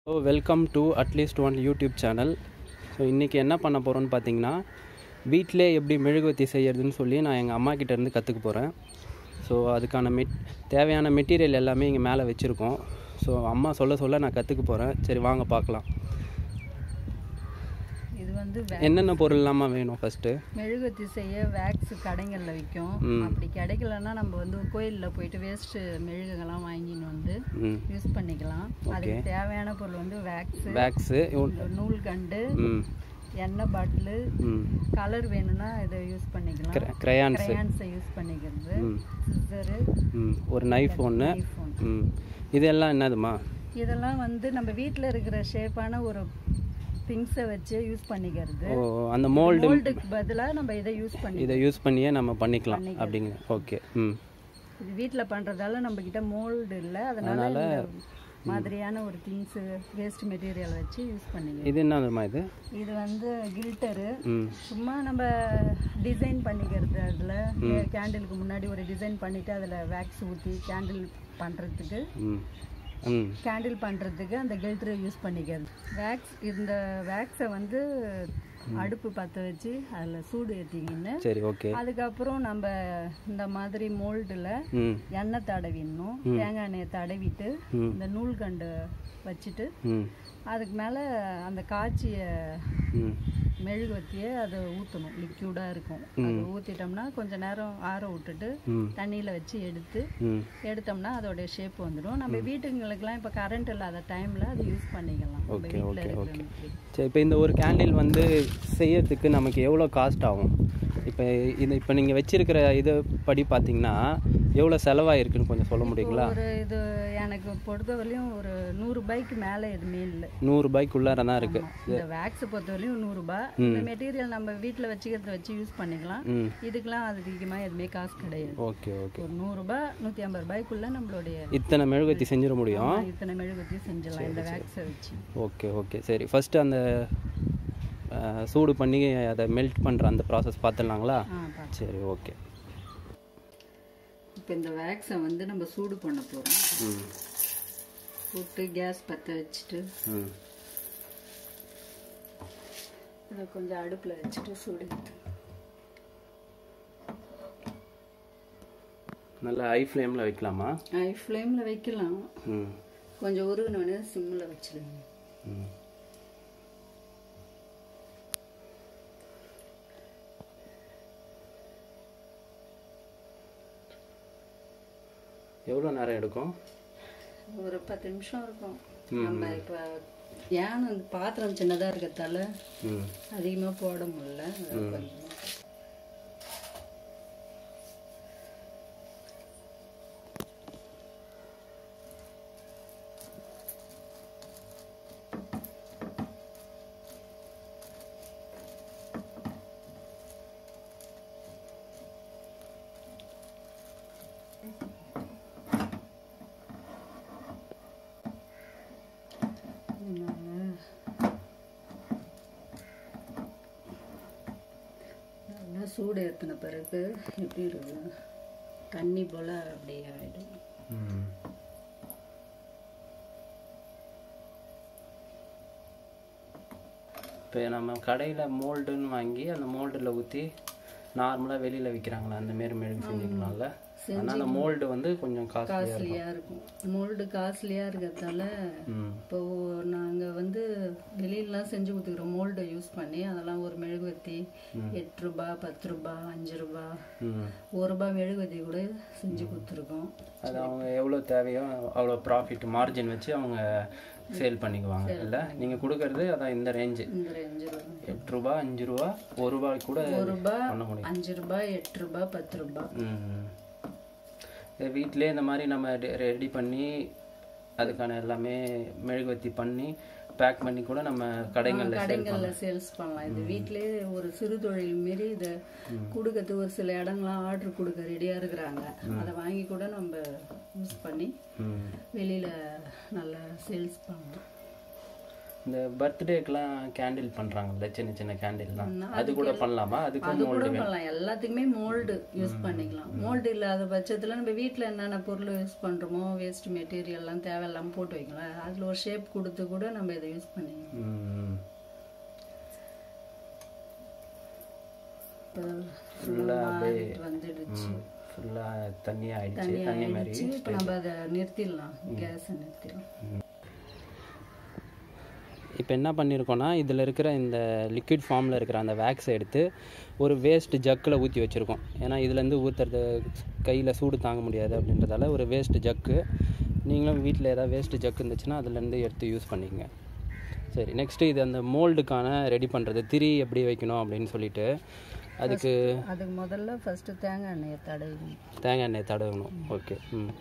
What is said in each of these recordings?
So welcome to at least one YouTube channel so இன்றைக்கி என்ன பண்ண போகிறோன்னு பார்த்தீங்கன்னா வீட்டிலே எப்படி மெழுகுவர்த்தி செய்யறதுன்னு சொல்லி நான் எங்கள் அம்மா கிட்ட இருந்து கற்றுக்க போகிறேன் ஸோ அதுக்கான மெட் தேவையான மெட்டீரியல் எல்லாமே இங்கே மேலே வச்சுருக்கோம் ஸோ அம்மா சொல்ல சொல்ல நான் கற்றுக்க போகிறேன் சரி வாங்க பார்க்கலாம் இது வந்து வே- என்னென்ன பொருள்லாமா வேணும் ஃபஸ்ட்டு மெழுகுவர்த்தி செய்ய வேக்ஸ் கடைகளில் விற்கும் அப்படி கிடைக்கலன்னா நம்ம வந்து கோயிலில் போயிட்டு வேஸ்ட் மெழுகுகள்லாம் வாங்கின்னு வந்து ம் யூஸ் பண்ணிக்கலாம் அதுக்கு தேவையான பொருள் வந்து வேக்ஸ் பேக்ஸு நூல் கண்டு ம் எண்ணெய் பாட்டிலு ம் கலர் வேணும்னா இதை யூஸ் பண்ணிக்கலாம் க்ரையான்ஸு கிரையான்ஸை யூஸ் பண்ணிக்கிறது ம் சிசரு ம் ஒரு நைஃப் ஒன்று ஐஃபோன் ம் இதெல்லாம் என்னதுமா இதெல்லாம் வந்து நம்ம வீட்டில் இருக்கிற ஷேப்பான ஒரு திங்ஸை வச்சு யூஸ் பண்ணிக்கிறது ஓ அந்த மோல்டு கோல்டுக்கு பதிலாக நம்ம இதை யூஸ் பண்ணி இதை யூஸ் பண்ணியே நம்ம பண்ணிக்கலாம் அப்படிங்க ஓகே ம் இது வீட்டில் பண்ணுறதால நம்ம கிட்ட மோல்டு இல்லை அதனால இந்த மாதிரியான ஒரு திங்ஸ் வேஸ்ட் மெட்டீரியல் வச்சு யூஸ் பண்ணிக்கலாம் இது என்னதுமா இது இது வந்து கில்டரு ம் சும்மா நம்ம டிசைன் பண்ணிக்கிறது அதில் கேண்டிலுக்கு முன்னாடி ஒரு டிசைன் பண்ணிட்டு அதில் வேக்ஸ் ஊற்றி கேண்டில் பண்ணுறதுக்கு ம் ம் கேண்டில் பண்ணுறதுக்கு அந்த கில்டரை யூஸ் பண்ணிக்கிறது வேக்ஸ் இந்த வேக்ஸை வந்து அடுப்பு பற்ற வச்சு அதில் சூடு ஏற்றிக்கின்னு சரி ஓகே அதுக்கப்புறம் நம்ம இந்த மாதிரி மோல்டில் ம் எண்ணெய் தடவிடணும் தேங்காய் எண்ணெயை தடவிட்டு இந்த நூல்கண்டு வச்சுட்டு ம் அதுக்கு மேலே அந்த காய்ச்சிய ம் மெழுகுவத்தியை அதை ஊற்றணும் லிக்யூடாக இருக்கும் அதை ஊற்றிட்டோம்னா கொஞ்ச நேரம் ஆற விட்டுட்டு ம் தண்ணியில் வச்சு எடுத்து ம் எடுத்தோம்னா அதோடைய ஷேப் வந்துடும் நம்ம வீட்டுங்களுக்கெல்லாம் இப்போ கரண்ட் இல்லாத டைமில் அதை யூஸ் பண்ணிக்கலாம் நம்ம ஓகே வீட்டில் ஓகே ஓகே இருக்கிறவங்களுக்கு சரி இப்போ இந்த ஒரு கேண்டில் வந்து செய்யறதுக்கு நமக்கு எவ்வளோ காஸ்ட் ஆகும் இப்போ இது இப்போ நீங்கள் வச்சிருக்கிற இது படி பார்த்தீங்கன்னா எவ்வளோ செலவாயிருக்குன்னு கொஞ்சம் சொல்ல முடியுங்களா ஒரு இது எனக்கு பொறுத்தவரையிலும் ஒரு நூறுரூபாய்க்கு மேலே எதுவுமே இல்லை நூறுரூபாய்க்குள்ளார தான் இருக்குது இந்த வேக்ஸ் பொறுத்தவரையும் நூறுரூபா இந்த மெட்டீரியல் நம்ம வீட்டில் வச்சுக்கிறத வச்சு யூஸ் பண்ணிக்கலாம் ம் இதுக்கெல்லாம் அது அதிகமாக எதுவுமே காசு கிடையாது ஓகே ஓகே ஒரு நூறுரூபா நூற்றி ஐம்பது ரூபாய்க்குள்ள நம்மளுடைய இத்தனை மெழுகுவர்த்தி செஞ்சிட முடியும் இத்தனை மெழுகுவர்த்தியும் செஞ்சிடலாம் இந்த வேக்ஸை வச்சு ஓகே ஓகே சரி ஃபஸ்ட்டு அந்த அஹ், சூடு பண்ணி அதை மெல்ட் பண்ணுற அந்த ப்ராசஸ் பார்த்துடலாங்களா ஆ பா சரி ஓகே இப்போ இந்த வேக்ஸை வந்து நம்ம சூடு பண்ண போகிறோம் ம் போட்டு கேஸ் பற்ற வச்சுட்டு ம் இதை கொஞ்சம் அடுப்பில் வச்சுட்டு சூடு எடுத்து நல்லா ஹை ஃப்ளேமில் வைக்கலாமா ஹை ஃப்ளேமில் வைக்கலாம் ம் கொஞ்சம் உருகினோடனே சிம்மில் வச்சிடுங்க ம் எவ்வளோ நேரம் எடுக்கும் ஒரு பத்து நிமிஷம் இருக்கும் நம்ம இப்போ ஏன் அந்த பாத்திரம் சின்னதாக இருக்கிறதால ம் அதிகமாக போட முடியல கொஞ்சம் நல்லா சூடு ஏற்றின பிறகு எப்படி இருக்கும் தண்ணி போல் அப்படியே ஆகிடும் ம் இப்போ நம்ம கடையில் மோல்டுன்னு வாங்கி அந்த மோல்டில் ஊற்றி நார்மலாக வெளியில் விற்கிறாங்களா அந்த மாரி மெழுகு செஞ்சுக்கலாம்ல ஆனால் அந்த மோல்டு வந்து கொஞ்சம் காஸ்ட்லியாக காஸ்ட்லியாக இருக்கும் மோல்டு காஸ்ட்லியாக இருக்கிறதால ம் இப்போ நாங்கள் வந்து வெளியிலலாம் செஞ்சு கொடுத்துக்கிறோம் மோல்டை யூஸ் பண்ணி அதெல்லாம் ஒரு மெழுகுவர்த்தி எட்டு ரூபா பத்து ரூபா அஞ்சு ரூபா ம் ஒரு ரூபா மெழுகுவர்த்தி கூட செஞ்சு கொடுத்துருக்கோம் அது அவங்க எவ்வளோ தேவையோ அவ்வளோ ப்ராஃபிட் மார்ஜின் வச்சு அவங்க சேல் பண்ணிக்குவாங்க இல்லை நீங்கள் கொடுக்கறது அதான் இந்த ரேஞ்சு இந்த அஞ்சு ரூபா எட்டு ரூபா அஞ்சு ரூபா ஒரு ரூபாய் கூட ஒரு ரூபா பண்ண முடியும் அஞ்சு ரூபா எட்டு ரூபா பத்து ரூபா ம் வீட்டிலே இந்த மாதிரி நம்ம ரெடி பண்ணி அதுக்கான எல்லாமே மெழுகுவர்த்தி பண்ணி பேக் பண்ணி கூட நம்ம கடைகளில் கடைகளில் சேல்ஸ் பண்ணலாம் இது வீட்டிலே ஒரு சிறு தொழில் மாரி இதை கொடுக்கறது ஒரு சில இடங்கள்லாம் ஆர்டர் கொடுக்க ரெடியாக இருக்கிறாங்க அதை வாங்கி கூட நம்ம யூஸ் பண்ணி ம் வெளியில் நல்லா சேல்ஸ் பண்ணலாம் இந்த பர்த்டேக்கெலாம் கேண்டில் பண்ணுறாங்கல்ல சின்ன சின்ன கேண்டில்லாம் அது கூட பண்ணலாமா அதுக்கும் அது கூட பண்ணலாம் எல்லாத்துக்குமே மோல்டு யூஸ் பண்ணிக்கலாம் மோல்டு இல்லாத பட்சத்தில் நம்ம வீட்டில் என்னென்ன பொருள் யூஸ் பண்ணுறோமோ வேஸ்ட் மெட்டீரியல்லாம் தேவையில்லாமல் போட்டு வைக்கலாம் அதில் ஒரு ஷேப் கொடுத்து கூட நம்ம இதை யூஸ் பண்ணிக்கலாம் ம் இப்போ ஃபுல்லாக மாறிட்டு வந்துடுச்சு ஃபுல்லாக தண்ணியாக ஆயிடுச்சு தண்ணி தண்ணி மாதிரி ஆயிடுச்சு இப்போ நம்ம அதை நிறுத்திடலாம் கேஸை நிறுத்திடலாம் இப்போ என்ன பண்ணியிருக்கோன்னா இதில் இருக்கிற இந்த லிக்விட் ஃபார்மில் இருக்கிற அந்த வேக்ஸை எடுத்து ஒரு வேஸ்ட் ஜக்கில் ஊற்றி வச்சுருக்கோம் ஏன்னா இதுலேருந்து ஊற்றுறது கையில் சூடு தாங்க முடியாது அப்படின்றதால ஒரு வேஸ்ட் ஜக்கு நீங்களும் வீட்டில் ஏதாவது வேஸ்ட் ஜக்கு இருந்துச்சுன்னா அதுலேருந்து எடுத்து யூஸ் பண்ணிக்கங்க சரி நெக்ஸ்ட்டு இது அந்த மோல்டுக்கான ரெடி பண்ணுறது திரி எப்படி வைக்கணும் அப்படின்னு சொல்லிட்டு அதுக்கு அதுக்கு முதல்ல ஃபஸ்ட்டு தேங்காய் எண்ணெயை தடவி தேங்காய் எண்ணெய் தடவணும் ஓகே ம்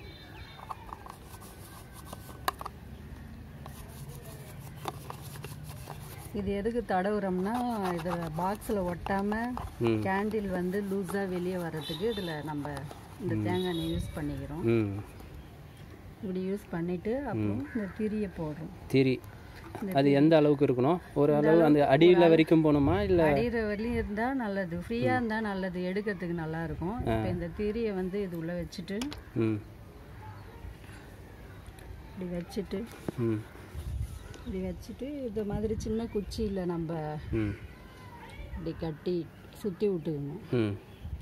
இது எதுக்கு தடவுறோம்னா இதில் பாக்ஸில் ஒட்டாமல் ம் கேண்டில் வந்து லூஸாக வெளியே வர்றதுக்கு இதில் நம்ம இந்த தேங்காய் எண்ணெய் யூஸ் பண்ணிக்கிறோம் ம் இப்படி யூஸ் பண்ணிவிட்டு அப்புறம் இந்த திரியை போடுறோம் திரி அது எந்த அளவுக்கு இருக்கணும் ஒரு அளவு அந்த அடியில் வரைக்கும் போகணுமா இல்லை அடிகிற வரையும் இருந்தால் நல்லது ஃப்ரீயாக இருந்தால் நல்லது எடுக்கிறதுக்கு நல்லா இருக்கும் இப்போ இந்த திரியை வந்து இது உள்ளே வச்சுட்டு ம் இப்படி வச்சுட்டு ம் இப்படி வச்சுட்டு இது மாதிரி சின்ன குச்சியில் நம்ம ம் இப்படி கட்டி சுற்றி விட்டுக்கணும் ம்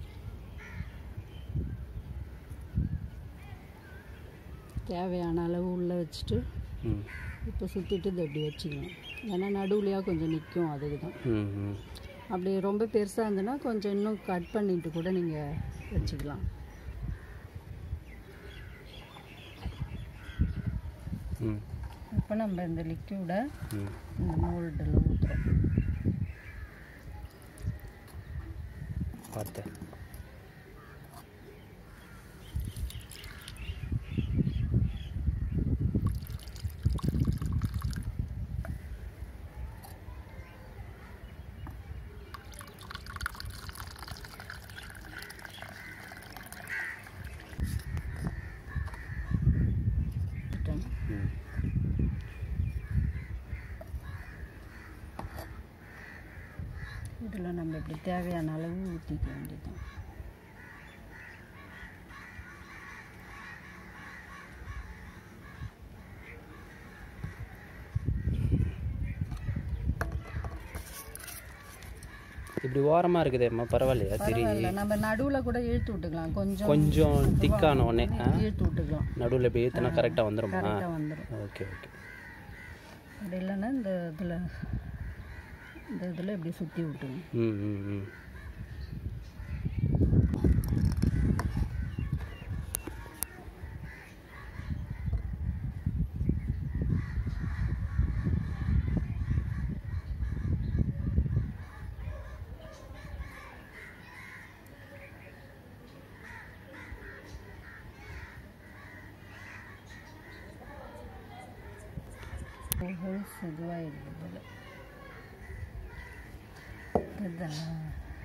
தேவையான அளவு உள்ளே வச்சுட்டு ம் இப்போ சுற்றிட்டு இதை இப்படி வச்சுக்கணும் ஏன்னா நடுவுலையாக கொஞ்சம் நிற்கும் அதுக்கு தான் ம் ம் அப்படி ரொம்ப பெருசாக இருந்ததுன்னா கொஞ்சம் இன்னும் கட் பண்ணிட்டு கூட நீங்கள் வச்சுக்கலாம் ம் இப்போ நம்ம இந்த லிக்யூடை ம் இந்த மோல்டில் ஊற்றுறோம் பார்த்தேன் விட்டுட்டேன். ம் இதில் நம்ம இப்படி தேவையான அளவு ஊற்றிக்க வேண்டியதுதான் இப்படி ஓரமாக இருக்குதேம்மா பரவாயில்லையா திரி பரவாயில்ல நம்ம நடுவில் கூட இழுத்து விட்டுக்கலாம் கொஞ்சம் கொஞ்சம் திக்கான உடனே ஆ இழுத்து விட்டுக்கலாம் நடுவில் இப்படி ஏற்றுனா கரெக்டாக வந்துருமா கரெக்டாக வந்துடும் ஓகே ஓகே அப்படி இல்லைன்னா இந்த இதில் இந்த இதில் இப்படி சுற்றி விட்டுங்க ம் ம் ம் ஹோல்ஸ் இதுவாக இருக்குது இதுதான்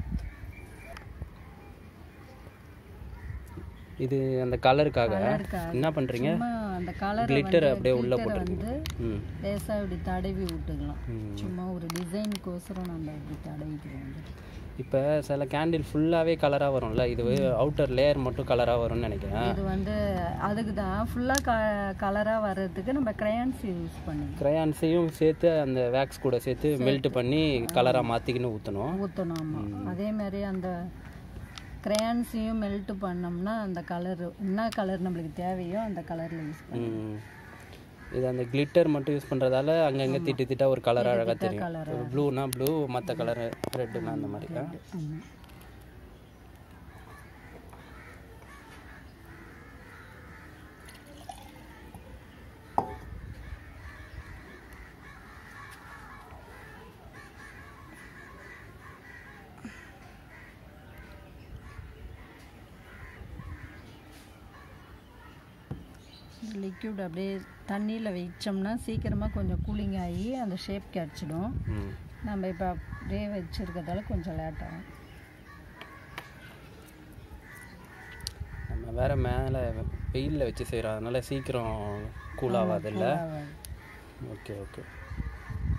இது அந்த கலருக்காக கலருக்காக. என்ன பண்ணுறீங்க சும்மா அந்த கலரை கிளிட்டர் வந்து அப்படியே உள்ளே glitter போட்டுருக்கீங்க வந்து ம் லேசாக இப்படி தடவி விட்டுக்கலாம் ம். சும்மா ஒரு டிசைனுக்கோசரம் நம்ம இப்படி தடவிக்கிறோம் வந்து. இப்போ சில கேண்டில் ஃபுல்லாகவே கலராக வரும்ல இது அவுட்டர் லேயர் மட்டும் கலராக வரும்னு நினைக்கிறேன் இது வந்து அதுக்கு தான் ஃபுல்லாக க கலராக வர்றதுக்கு நம்ம crayons யூஸ் பண்ணிக்கலாம் க்ரையான்ஸையும் சேர்த்து அந்த வேக்ஸ் கூட சேர்த்து மெல்ட் பண்ணி கலராக மாற்றிக்கின்னு ஊற்றணும் ஊற்றணும் ஆமாம் அதே மாதிரி அந்த crayonsையும் மெல்ட் பண்ணோம்னா அந்த கலர் என்ன கலர் நம்மளுக்கு தேவையோ அந்த கலரில் யூஸ் பண்ணலாம் ம். இது அந்த கிளிட்டர் மட்டும் யூஸ் பண்ணுறதால அங்கங்கே திட்டு திட்டா ஒரு கலர் அழகாக தெரியும் colour ஒரு ப்ளூனா ப்ளூ மற்ற கலர் ரெட்டுனா அந்த மாதிரி ஆ? ஆமாம் லிக்யூட் அப்படியே தண்ணியில் வச்சோம்னா சீக்கிரமாக கொஞ்சம் கூலிங் ஆகி அந்த ஷேப் கிடச்சிடும் ம் நம்ம இப்போ அப்படியே வச்சுருக்கிறதால கொஞ்சம் லேட் ஆகும் நம்ம வேற மேலே வெயிலில் வச்சு செய்கிறோம் அதனால சீக்கிரம் கூல் ஆகாதுல்ல ஓகே ஓகே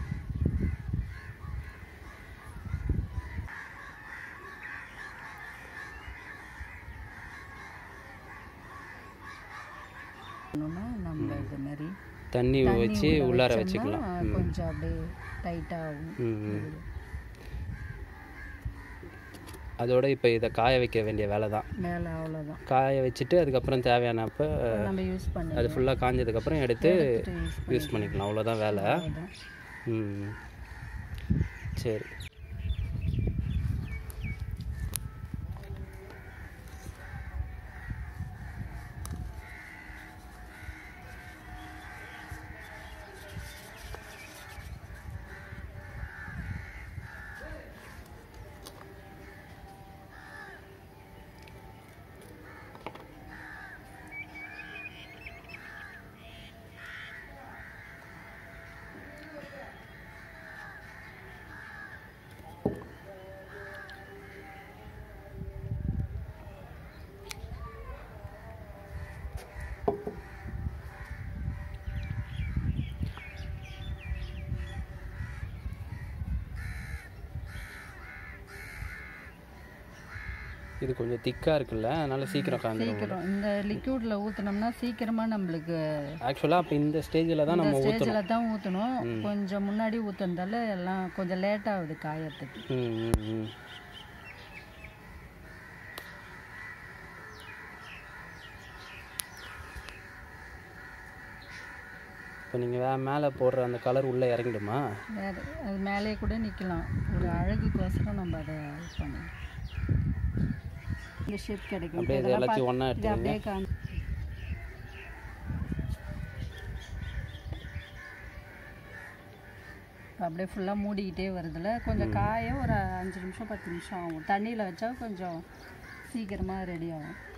தண்ணி வச்சு உள்ள உள்ளார வச்சோம்னா வச்சுக்கலாம் கொஞ்சம் அப்படியே டைட்டாக ஆகும் ம் ம். அதோட இப்போ இதை காய வைக்க வேண்டிய வேலை தான் மேலே அவ்வளோதான் காய வச்சுட்டு அதுக்கப்புறம் தேவையானப்போ நம்ம யூஸ் பண்ணி அது ஃபுல்லாக காஞ்சதுக்கப்புறம் எடுத்து யூஸ் யூஸ் பண்ணிக்கலாம் அவ்வளோதான் வேலை பண்ணிதான் ம் சரி இது கொஞ்சம் திக்காக இருக்குல்ல அதனால சீக்கிரம் காஞ்சிடும் சீக்கிரம் இந்த லிக்யூடில் ஊற்றினோம்னா சீக்கிரமாக நம்மளுக்கு ஆக்சுவலாக அப்போ இந்த ஸ்டேஜில் தான் நம்ம ஊற்றணும் ஸ்டேஜில் தான் ஊற்றணும் கொஞ்சம் முன்னாடி ஊற்றுனதால எல்லாம் கொஞ்சம் லேட் ஆகுது காயறதுக்கு ம் ம் ம் இப்போ நீங்கள் வே மேலே போடுற அந்த கலர் உள்ளே இறங்கிடுமா வேறு அது மேலேயே கூட நிற்கலாம் ஒரு அழகுக்கோசரம் நம்ம அதை இது பண்ணலாம் இந்த ஷேப் கிடைக்கும் அப்படியே இது இதெல்லாம் எல்லாத்தையும் ஒன்றா இது எடுத்துக்கோங்க அப்படியே காமி அப்படியே ஃபுல்லாக மூடிக்கிட்டே வருதுல கொஞ்சம் காய ஒரு அஞ்சு நிமிஷம் பத்து நிமிஷம் ஆகும் தண்ணியில் வச்சா கொஞ்சம் சீக்கிரமாக ரெடி ஆகும்